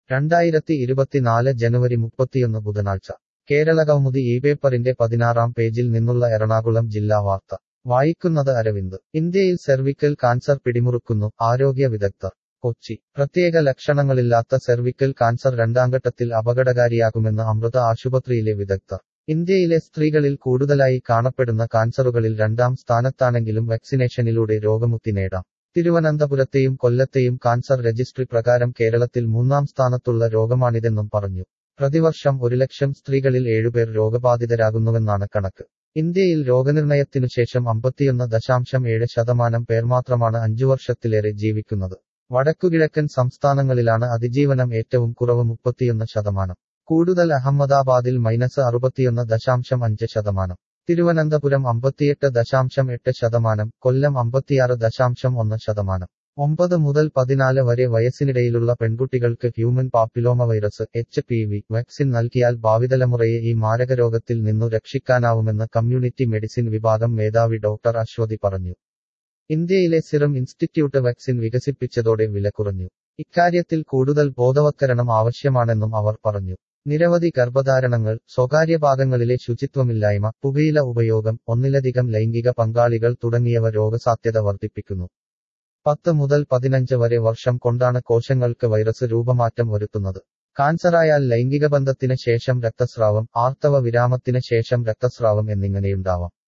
രണ്ടായിരത്തി ഇരുപത്തിനാല് ജനുവരി മുപ്പത്തിയൊന്ന് ബുധനാഴ്ച കേരളകൗമുദി ഈ പേപ്പറിന്റെ പതിനാറാം പേജിൽ നിന്നുള്ള എറണാകുളം ജില്ലാ വാർത്ത വായിക്കുന്നത് അരവിന്ദ് ഇന്ത്യയിൽ സെർവിക്കൽ കാൻസർ പിടിമുറുക്കുന്നു ആരോഗ്യ വിദഗ്ധർ കൊച്ചി പ്രത്യേക ലക്ഷണങ്ങളില്ലാത്ത സെർവിക്കൽ കാൻസർ രണ്ടാംഘട്ടത്തിൽ അപകടകാരിയാകുമെന്ന് അമൃത ആശുപത്രിയിലെ വിദഗ്ധർ ഇന്ത്യയിലെ സ്ത്രീകളിൽ കൂടുതലായി കാണപ്പെടുന്ന കാൻസറുകളിൽ രണ്ടാം സ്ഥാനത്താണെങ്കിലും വാക്സിനേഷനിലൂടെ രോഗമുക്തി നേടാം തിരുവനന്തപുരത്തെയും കൊല്ലത്തെയും കാൻസർ രജിസ്ട്രി പ്രകാരം കേരളത്തിൽ മൂന്നാം സ്ഥാനത്തുള്ള രോഗമാണിതെന്നും പറഞ്ഞു പ്രതിവർഷം ഒരു ലക്ഷം സ്ത്രീകളിൽ ഏഴുപേർ രോഗബാധിതരാകുന്നുവെന്നാണ് കണക്ക് ഇന്ത്യയിൽ രോഗനിർണയത്തിനു ശേഷം അമ്പത്തിയൊന്ന് ദശാംശം ഏഴ് ശതമാനം പേർ മാത്രമാണ് അഞ്ചു വർഷത്തിലേറെ ജീവിക്കുന്നത് വടക്കുകിഴക്കൻ സംസ്ഥാനങ്ങളിലാണ് അതിജീവനം ഏറ്റവും കുറവ് മുപ്പത്തിയൊന്ന് ശതമാനം കൂടുതൽ അഹമ്മദാബാദിൽ മൈനസ് അറുപത്തിയൊന്ന് ദശാംശം അഞ്ച് ശതമാനം തിരുവനന്തപുരം അമ്പത്തിയെട്ട് ദശാംശം എട്ട് ശതമാനം കൊല്ലം അമ്പത്തിയാറ് ദശാംശം ഒന്ന് ശതമാനം ഒമ്പത് മുതൽ പതിനാല് വരെ വയസ്സിനിടയിലുള്ള പെൺകുട്ടികൾക്ക് human papilloma virus H P V vaccine നൽകിയാൽ ഭാവിതലമുറയെ ഈ മാരകരോഗത്തിൽ നിന്നു രക്ഷിക്കാനാവുമെന്ന് കമ്മ്യൂണിറ്റി മെഡിസിൻ വിഭാഗം മേധാവി ഡോക്ടർ അശ്വതി പറഞ്ഞു ഇന്ത്യയിലെ സിറം ഇൻസ്റ്റിറ്റ്യൂട്ട് വാക്സിൻ വികസിപ്പിച്ചതോടെ വില കുറഞ്ഞു ഇക്കാര്യത്തിൽ കൂടുതൽ ബോധവത്കരണം ആവശ്യമാണെന്നും അവർ പറഞ്ഞു നിരവധി ഗർഭധാരണങ്ങൾ സ്വകാര്യ ഭാഗങ്ങളിലെ ശുചിത്വമില്ലായ്മ പുകയില ഉപയോഗം ഒന്നിലധികം ലൈംഗിക പങ്കാളികൾ തുടങ്ങിയവ രോഗസാധ്യത വർദ്ധിപ്പിക്കുന്നു പത്ത് മുതൽ പതിനഞ്ച് വരെ വർഷം കൊണ്ടാണ് കോശങ്ങൾക്ക് വൈറസ് രൂപമാറ്റം വരുത്തുന്നത് കാൻസറായാൽ ലൈംഗിക ബന്ധത്തിന് ശേഷം രക്തസ്രാവം ആർത്തവ വിരാമത്തിന് ശേഷം രക്തസ്രാവം എന്നിങ്ങനെയുണ്ടാവാം